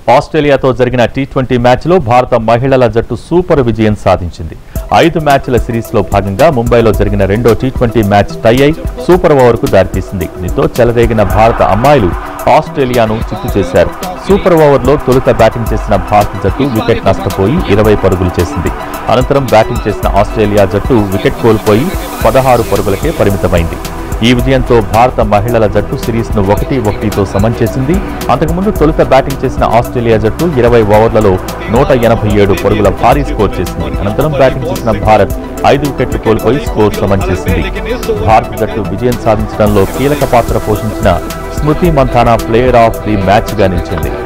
ఆస్ట్రేలియాతో జరిగిన T twenty మ్యాచ్లో భారత మహిళల జట్టు సూపర్ విజయం సాధించింది ఐదు మ్యాచ్ల సిరీస్లో భాగంగా ముంబైలో జరిగిన రెండో టీ ట్వంటీ మ్యాచ్ టై అయి సూపర్ ఓవర్కు దారితీసింది దీంతో చెలరేగిన భారత అమ్మాయిలు ఆస్ట్రేలియాను చిత్తు చేశారు సూపర్ ఓవర్లో తొలుత బ్యాటింగ్ చేసిన భారత జట్టు వికెట్ నష్టపోయి ఇరవై పరుగులు చేసింది అనంతరం బ్యాటింగ్ చేసిన ఆస్ట్రేలియా జట్టు వికెట్ కోల్పోయి పదహారు పరుగులకే పరిమితమైంది ఈ విజయంతో భారత మహిళల జట్టు సిరీస్ ను ఒకటి ఒకటితో సమం చేసింది అంతకుముందు తొలుత బ్యాటింగ్ చేసిన ఆస్ట్రేలియా జట్టు ఇరవై ఓవర్లలో నూట ఎనభై ఏడు పరుగుల భారీ స్కోర్ చేసింది అనంతరం బ్యాటింగ్ చేసిన భారత్ ఐదు వికెట్లు కోల్పోయి స్కోర్ సమం చేసింది భారత జట్టు విజయం సాధించడంలో కీలక పాత్ర పోషించిన Smriti Mandhana player of the match గా నిలిచింది